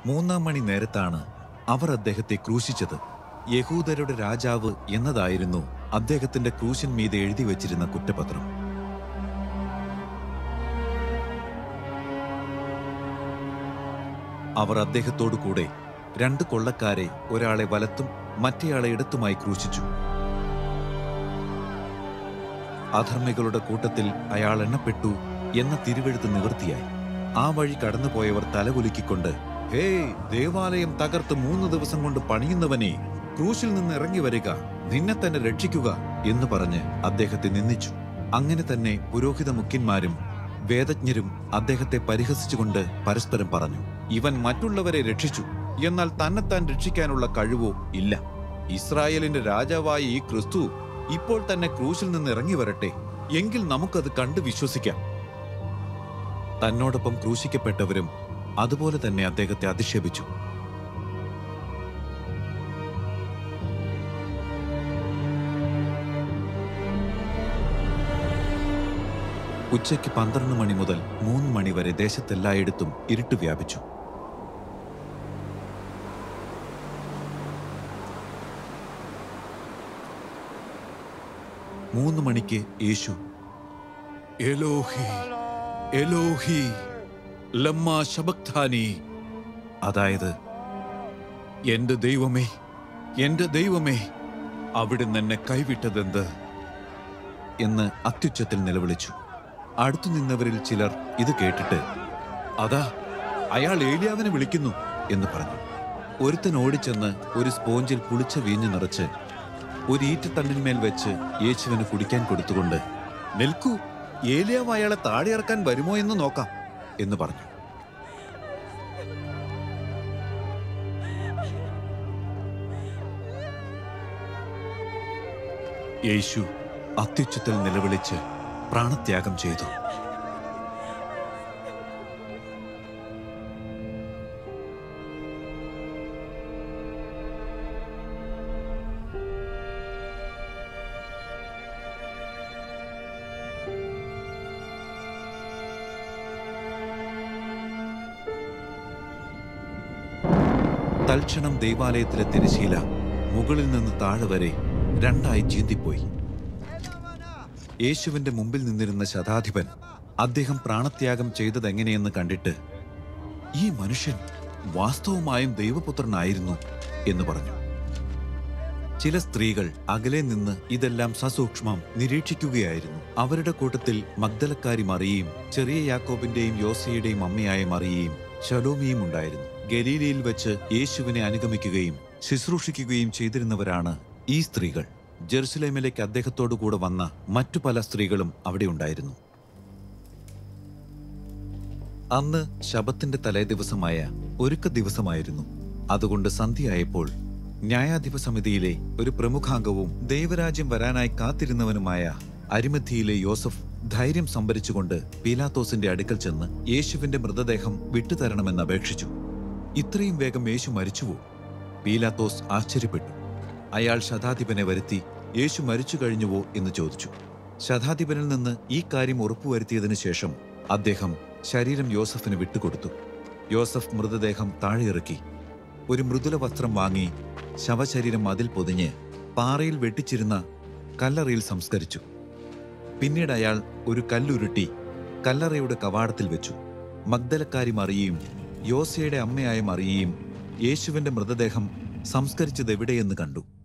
മൂന്നാം മണി നേരത്താണ് അവർ അദ്ദേഹത്തെ ക്രൂശിച്ചത് യഹൂദരുടെ രാജാവ് എന്നതായിരുന്നു അദ്ദേഹത്തിന്റെ ക്രൂശൻ മീതെ എഴുതി വച്ചിരുന്ന കുറ്റപത്രം അവർ അദ്ദേഹത്തോടു കൂടെ രണ്ട് കൊള്ളക്കാരെ ഒരാളെ വലത്തും മറ്റേയാളെ ഇടത്തുമായി ക്രൂശിച്ചു അധർമ്മികളുടെ കൂട്ടത്തിൽ അയാൾ എണ്ണപ്പെട്ടു എന്ന തിരുവെഴുത്ത് നിവൃത്തിയായി ആ വഴി കടന്നുപോയവർ തലകുലുക്കിക്കൊണ്ട് ഹേ ദേവാലയം തകർത്ത് മൂന്ന് ദിവസം കൊണ്ട് പണിയുന്നവനെ ക്രൂശിൽ നിന്ന് ഇറങ്ങി വരിക നിന്നെ തന്നെ രക്ഷിക്കുക എന്ന് പറഞ്ഞ് അദ്ദേഹത്തെ നിന്ദിച്ചു അങ്ങനെ തന്നെ പുരോഹിത മുഖ്യന്മാരും വേദജ്ഞരും അദ്ദേഹത്തെ പരിഹസിച്ചുകൊണ്ട് പരസ്പരം പറഞ്ഞു ഇവൻ മറ്റുള്ളവരെ രക്ഷിച്ചു എന്നാൽ തന്നെത്താൻ രക്ഷിക്കാനുള്ള കഴിവോ ഇല്ല ഇസ്രായേലിന്റെ രാജാവായ ഈ ക്രിസ്തു ഇപ്പോൾ തന്നെ ക്രൂശിൽ നിന്ന് ഇറങ്ങി വരട്ടെ എങ്കിൽ നമുക്കത് കണ്ട് വിശ്വസിക്കാം തന്നോടൊപ്പം ക്രൂശിക്കപ്പെട്ടവരും അതുപോലെ തന്നെ അദ്ദേഹത്തെ അധിക്ഷേപിച്ചു ഉച്ചയ്ക്ക് പന്ത്രണ്ട് മണി മുതൽ മൂന്ന് മണി വരെ ദേശത്തെല്ലായിടത്തും ഇരുട്ട് വ്യാപിച്ചു മൂന്ന് മണിക്ക് യേശു എലോഹി എലോഹി ലമ്മ ശബക്താനി അതായത് എന്റെ ദൈവമേ എന്റെ ദൈവമേ അവിടുന്ന് എന്നെ കൈവിട്ടതെന്ത് എന്ന് അത്യുച്ചത്തിൽ നിലവിളിച്ചു അടുത്തു നിന്നവരിൽ ചിലർ ഇത് കേട്ടിട്ട് അതാ അയാൾ ഏലിയാവിനെ വിളിക്കുന്നു എന്ന് പറഞ്ഞു ഒരുത്തൻ ഓടിച്ചെന്ന് ഒരു സ്പോഞ്ചിൽ പുളിച്ച വീഞ്ഞു നിറച്ച് ഒരു ഈറ്റത്തണ്ടിന്മേൽ വെച്ച് യേശുവിന് കുടിക്കാൻ കൊടുത്തുകൊണ്ട് നിൽക്കൂ ഏലിയാവ് അയാളെ താഴെ ഇറക്കാൻ വരുമോ എന്ന് നോക്കാം എന്ന് പറഞ്ഞു യേശു അത്യുച്ചത്തിൽ നിലവിളിച്ച് പ്രാണത്യാഗം ചെയ്തു തൽക്ഷണം ദൈവാലയത്തിലെ തിരശീല മുകളിൽ നിന്ന് താഴെ വരെ രണ്ടായി ചീന്തിപ്പോയി യേശുവിന്റെ മുമ്പിൽ നിന്നിരുന്ന ശതാധിപൻ അദ്ദേഹം പ്രാണത്യാഗം ചെയ്തതെങ്ങനെയെന്ന് കണ്ടിട്ട് ഈ മനുഷ്യൻ വാസ്തവമായും ദൈവപുത്രനായിരുന്നു എന്ന് പറഞ്ഞു ചില സ്ത്രീകൾ അകലെ നിന്ന് ഇതെല്ലാം സസൂക്ഷ്മം നിരീക്ഷിക്കുകയായിരുന്നു അവരുടെ കൂട്ടത്തിൽ മഗ്ദലക്കാരി മറിയയും ചെറിയ യാക്കോബിന്റെയും യോസയുടെയും അമ്മയായ മറിയയും ശലോമിയും ഉണ്ടായിരുന്നു ഗലീലയിൽ വെച്ച് യേശുവിനെ അനുഗമിക്കുകയും ശുശ്രൂഷിക്കുകയും ചെയ്തിരുന്നവരാണ് ഈ സ്ത്രീകൾ ജെറുസലേമിലേക്ക് അദ്ദേഹത്തോടു കൂടെ വന്ന മറ്റു പല സ്ത്രീകളും അവിടെ ഉണ്ടായിരുന്നു അന്ന് ശബത്തിന്റെ തലേ ദിവസമായ ഒരുക്ക ദിവസമായിരുന്നു അതുകൊണ്ട് സന്ധ്യയായപ്പോൾ ന്യായാധിപ സമിതിയിലെ ഒരു പ്രമുഖാംഗവും ദൈവരാജ്യം വരാനായി കാത്തിരുന്നവനുമായ അരിമത്തിയിലെ യോസഫ് ധൈര്യം സംഭരിച്ചുകൊണ്ട് പീലാത്തോസിന്റെ അടുക്കൽ ചെന്ന് യേശുവിന്റെ മൃതദേഹം വിട്ടുതരണമെന്ന് അപേക്ഷിച്ചു ഇത്രയും വേഗം യേശു മരിച്ചുവോ പീലാത്തോസ് ആശ്ചര്യപ്പെട്ടു അയാൾ ശതാധിപനെ വരുത്തി യേശു മരിച്ചു കഴിഞ്ഞുവോ എന്ന് ചോദിച്ചു ശതാധിപനിൽ നിന്ന് ഈ കാര്യം ഉറപ്പുവരുത്തിയതിനു ശേഷം അദ്ദേഹം ശരീരം യോസഫിന് വിട്ടുകൊടുത്തു യോസഫ് മൃതദേഹം താഴെയിറക്കി ഒരു മൃദുല വസ്ത്രം വാങ്ങി ശവശരീരം അതിൽ പൊതിഞ്ഞ് പാറയിൽ വെട്ടിച്ചിരുന്ന കല്ലറയിൽ സംസ്കരിച്ചു പിന്നീട് അയാൾ ഒരു കല്ലുരുട്ടി കല്ലറയുടെ കവാടത്തിൽ വെച്ചു മഗ്ദലക്കാരി മറിയയും യോസയുടെ അമ്മയായ മറിയയും യേശുവിന്റെ മൃതദേഹം സംസ്കരിച്ചത് എവിടെയെന്ന് കണ്ടു